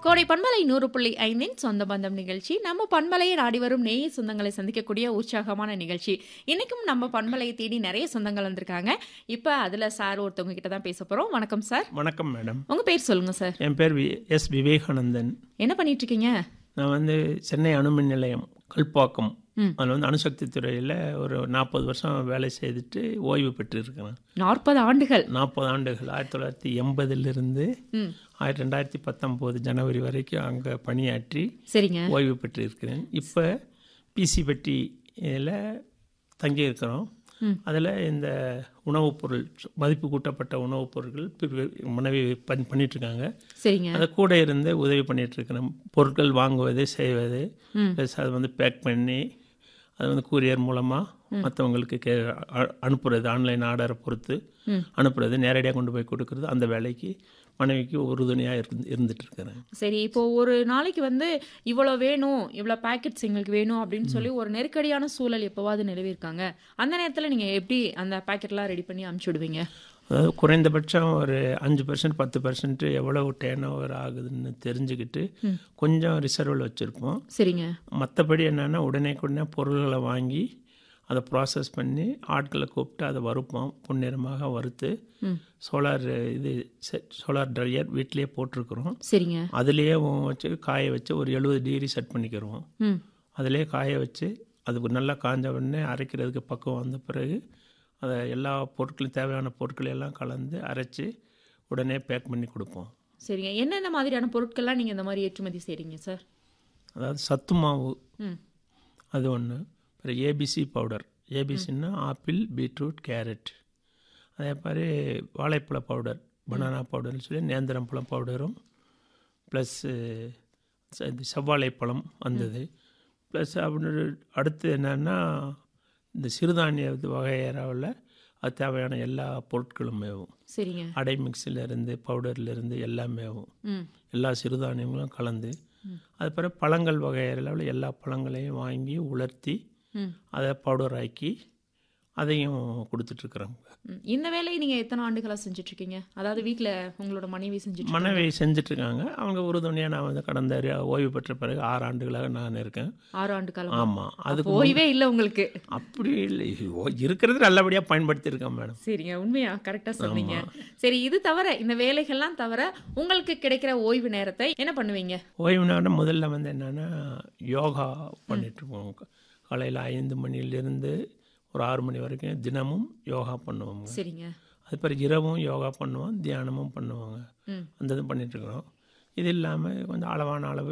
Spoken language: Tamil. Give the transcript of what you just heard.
கோடை பண்பலை நூறு புள்ளி ஐந்தின் சொந்த பந்தம் நிகழ்ச்சி நம்ம பண்பலையை நாடி வரும் நேய சொந்தங்களை சந்திக்கக்கூடிய உற்சாகமான நிகழ்ச்சி இன்னைக்கும் நம்ம பண்பலையை தேடி நிறைய சொந்தங்கள் வந்திருக்காங்க இப்போ அதில் சார் ஒருத்தவங்க கிட்ட தான் பேச போகிறோம் வணக்கம் சார் வணக்கம் மேடம் உங்கள் பேர் சொல்லுங்க சார் என் பேர் வி எஸ் விவேகானந்தன் என்ன பண்ணிட்டு இருக்கீங்க நான் வந்து சென்னை அணுமின் நிலையம் கல்பாக்கம் ம். அதில் வந்து அணுசக்தி துறையில் ஒரு நாற்பது வருஷம் வேலை செய்துட்டு ஓய்வு பெற்றிருக்கிறேன் நாற்பது ஆண்டுகள் நாற்பது ஆண்டுகள் ஆயிரத்தி தொள்ளாயிரத்தி எண்பதுலேருந்து ம் ஆயிரத்தி ரெண்டாயிரத்தி பத்தொம்போது ஜனவரி வரைக்கும் அங்கே பணியாற்றி சரிங்க ஓய்வு பெற்றிருக்கிறேன் இப்போ பிசிபட்டியில் தங்கியிருக்கிறோம் ம். அதில் இந்த உணவுப் பொருள் மதிப்பு கூட்டப்பட்ட உணவுப் பொருட்கள் பிரி- மனைவி பண் பண்ணிகிட்ருக்காங்க சரிங்க அதை கூட இருந்து உதவி பண்ணிட்டு இருக்கிறேன் பொருட்கள் வாங்குவது செய்வது ம். ப்ளஸ் அதை வந்து பேக் பண்ணி அதை வந்து கூரியர் மூலமாக மற்றவங்களுக்கு கே அ- அனுப்புறது ஆன்லைன் ஆர்டரை பொறுத்து ம். அனுப்புறது நேரடியாக கொண்டு போய் கொடுக்கறது அந்த வேலைக்கு மனைவிக்கு உறுதுணையாக இருந்து இருந்துட்டு இருக்கிறேன் சரி இப்போ ஒரு நாளைக்கு வந்து இவ்வளோ வேணும் இவ்வளோ பேக்கெட்ஸ் எங்களுக்கு வேணும் அப்படின்னு சொல்லி ஒரு நெருக்கடியான சூழல் எப்போவாது நிலவிருக்காங்க அந்த நேரத்தில் நீங்கள் எப்படி அந்த பேக்கெட்லாம் ரெடி பண்ணி அனுப்பிச்சி விடுவீங்க அதாவது குறைந்தபட்சம் ஒரு அஞ்சு பர்சன்ட் பத்து பர்சன்ட் எவ்வளவு டேர்ன் ஓவர் ஆகுதுன்னு தெரிஞ்சுக்கிட்டு கொஞ்சம் ரிசர்வில் வச்சுருப்போம் சரிங்க மற்றபடி என்னென்னா உடனே உடனே பொருள்களை வாங்கி அதை ப்ராசஸ் பண்ணி ஆட்களை கூப்பிட்டு அதை வறுப்போம் பொன்னிறமாக வறுத்து ம் சோலார் இது சோலார் ட்ரையர் வீட்டிலேயே போட்டிருக்கிறோம் சரிங்க அதுலேயே வச்சு காய வச்சு ஒரு எழுபது டிகிரி செட் பண்ணிக்கிறோம் ம் அதிலே காய வச்சு அது நல்லா காஞ்ச உடனே அரைக்கிறதுக்கு பக்குவம் வந்த பிறகு அதை எல்லா பொருட்களையும் தேவையான பொருட்களை எல்லாம் கலந்து அரைச்சி உடனே பேக் பண்ணி கொடுப்போம் சரிங்க என்னென்ன மாதிரியான பொருட்கள்லாம் நீங்கள் இந்த மாதிரி ஏற்றுமதி செய்கிறீங்க சார் அதாவது சத்து மாவு ம் அது ஒன்று அப்புறம் ஏபிசி பவுடர் ஏபிசின்னா ஆப்பிள் பீட்ரூட் கேரட் அதே மாதிரி வாழைப்பழ பவுடர் பனானா பவுடர்னு சொல்லி நேந்திரம்பழம் பவுடரும் ப்ளஸ்ஸு செவ்வாழைப்பழம் வந்தது ப்ளஸ் அப்படின்னு அடுத்து என்னென்னா இந்த சிறுதானிய இது வகையறாவில் அது தேவையான எல்லா பொருட்களும் மேவும் சரிங்க அடை மிக்ஸிலேருந்து பவுடர்லேருந்து எல்லாமேவும் ம் எல்லா சிறுதானியங்களும் கலந்து அது பிறகு பழங்கள் வகையளவில் எல்லா பழங்களையும் வாங்கி உலர்த்தி ம் அதை பவுடர் ஆக்கி அதையும் கொடுத்துட்ருக்குறோங்க ம். இந்த வேலையை நீங்கள் எத்தனை ஆண்டுகளாக செஞ்சுட்ருக்கீங்க அதாவது வீட்டில் உங்களோட மனைவி செஞ்சுட்டு மனைவி செஞ்சிட்ருக்காங்க அவங்க உறுதுணையாக நான் வந்து கடந்த ரி- ஓய்வு பெற்ற பிறகு ஆறு ஆண்டுகளாக நான் இருக்கேன் ஆறு ஆண்டு காலம் ஆமாம் அதுக்கு ஓய்வே இல்லை உங்களுக்கு அப்படி இல்லை ஓ- இருக்கிறது நல்லபடியாக பயன்படுத்தியிருக்கேன் மேடம் சரிங்க உண்மையா கரெக்டாக சொன்னீங்க சரி இது தவிர இந்த வேலைகள்லாம் தவிர உங்களுக்கு கிடைக்கிற ஓய்வு நேரத்தை என்ன பண்ணுவீங்க ஓய்வு நேரம் முதல்ல வந்து என்னென்னா யோகா பண்ணிகிட்ருப்போம் காலையில் ஐந்து மணிலேருந்து ஒரு ஆறு மணி வரைக்கும் தினமும் யோகா பண்ணுவோங்க சரிங்க அது பிறகு இரவும் யோகா பண்ணுவோம் தியானமும் பண்ணுவாங்க ம் அந்த இது பண்ணிகிட்ருக்குறோம் இது இல்லாமல் கொஞ்சம் அளவான அளவு